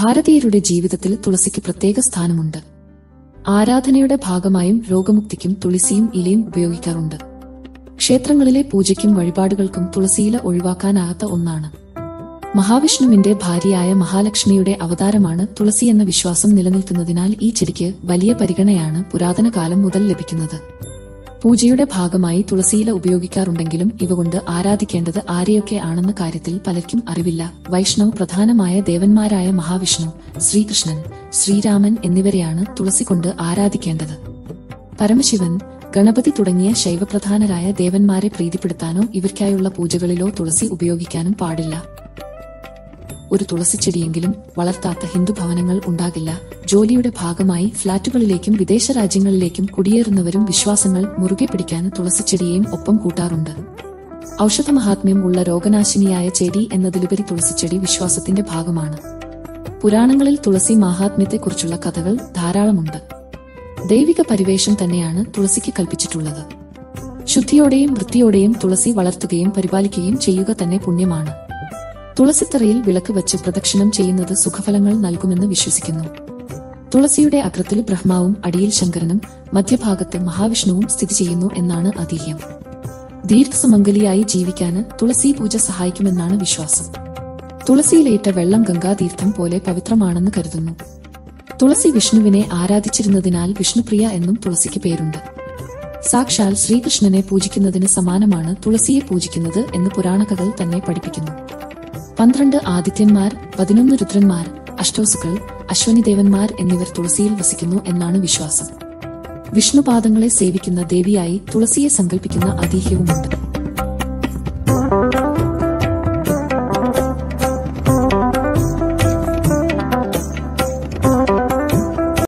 ഭാരതീയരുടെ ജീവിതത്തിൽ തുളസിക്ക് പ്രത്യേക സ്ഥാനമുണ്ട് ആരാധനയുടെ ഭാഗമായും രോഗമുക്തിക്കും തുളസിയും ഇലയും ഉപയോഗിക്കാറുണ്ട് ക്ഷേത്രങ്ങളിലെ പൂജയ്ക്കും വഴിപാടുകൾക്കും തുളസിയില ഒഴിവാക്കാനാകാത്ത ഒന്നാണ് മഹാവിഷ്ണുവിന്റെ ഭാര്യയായ മഹാലക്ഷ്മിയുടെ അവതാരമാണ് തുളസി എന്ന വിശ്വാസം നിലനിൽക്കുന്നതിനാൽ ഈ ചെടിക്ക് വലിയ പരിഗണനയാണ് പുരാതന കാലം മുതൽ ലഭിക്കുന്നത് പൂജയുടെ ഭാഗമായി തുളസിയില ഉപയോഗിക്കാറുണ്ടെങ്കിലും ഇവ കൊണ്ട് ആരാധിക്കേണ്ടത് ആരെയൊക്കെ ആണെന്ന കാര്യത്തിൽ പലർക്കും അറിവില്ല വൈഷ്ണവ പ്രധാനമായ ദേവന്മാരായ മഹാവിഷ്ണു ശ്രീകൃഷ്ണൻ ശ്രീരാമൻ എന്നിവരെയാണ് തുളസി കൊണ്ട് ആരാധിക്കേണ്ടത് പരമശിവൻ ഗണപതി തുടങ്ങിയ ശൈവപ്രധാനരായ ദേവന്മാരെ പ്രീതിപ്പെടുത്താനോ ഇവർക്കായുള്ള പൂജകളിലോ തുളസി ഉപയോഗിക്കാനും പാടില്ല ഒരു തുളസിച്ചെടിയെങ്കിലും വളർത്താത്ത ഹിന്ദു ഭവനങ്ങൾ ഉണ്ടാകില്ല ജോലിയുടെ ഭാഗമായി ഫ്ളാറ്റുകളിലേക്കും വിദേശ രാജ്യങ്ങളിലേക്കും കുടിയേറുന്നവരും വിശ്വാസങ്ങൾ മുറുകെ പിടിക്കാൻ തുളസിച്ചെടിയെയും ഒപ്പം കൂട്ടാറുണ്ട് ഔഷധ മഹാത്മ്യം ഉള്ള രോഗനാശിനിയായ ചെടി എന്നതിലുപരി തുളസിച്ചെടി വിശ്വാസത്തിന്റെ ഭാഗമാണ് പുരാണങ്ങളിൽ തുളസി മാഹാത്മ്യത്തെക്കുറിച്ചുള്ള കഥകൾ ധാരാളമുണ്ട് ദൈവിക പരിവേഷം തന്നെയാണ് തുളസിക്ക് കൽപ്പിച്ചിട്ടുള്ളത് ശുദ്ധിയോടെയും വൃത്തിയോടെയും തുളസി വളർത്തുകയും പരിപാലിക്കുകയും ചെയ്യുക തന്നെ പുണ്യമാണ് തുളസിത്തറയിൽ വിളക്ക് വെച്ച് പ്രദക്ഷിണം ചെയ്യുന്നത് സുഖഫലങ്ങൾ നൽകുമെന്ന് വിശ്വസിക്കുന്നു തുളസിയുടെ അഗ്രത്തിൽ ബ്രഹ്മാവും അടിയിൽ ശങ്കരനും മധ്യഭാഗത്ത് മഹാവിഷ്ണുവും സ്ഥിതി ചെയ്യുന്നു എന്നാണ് ഐതിഹ്യം ദീർഘസുമംഗലിയായി ജീവിക്കാന് തുളസി പൂജ സഹായിക്കുമെന്നാണ് വിശ്വാസം തുളസിയിലേറ്റ വെള്ളം ഗംഗാതീർത്ഥം പോലെ പവിത്രമാണെന്ന് കരുതുന്നു തുളസി വിഷ്ണുവിനെ ആരാധിച്ചിരുന്നതിനാൽ വിഷ്ണുപ്രിയ എന്നും തുളസിക്ക് പേരുണ്ട് സാക്ഷാൽ ശ്രീകൃഷ്ണനെ പൂജിക്കുന്നതിന് സമാനമാണ് തുളസിയെ പൂജിക്കുന്നത് എന്ന് പുരാണകഥകൾ തന്നെ പഠിപ്പിക്കുന്നു പന്ത്രണ്ട് ആദിത്യന്മാർ പതിനൊന്ന് രുദ്രന്മാർ അഷ്ടോസുക്കൾ അശ്വനിദേവന്മാർ എന്നിവർ തുളസിയിൽ വസിക്കുന്നു എന്നാണ് വിശ്വാസം വിഷ്ണുപാദങ്ങളെ സേവിക്കുന്ന ദേവിയായി തുളസിയെ സങ്കല്പിക്കുന്ന ഐതിഹ്യവുമുണ്ട്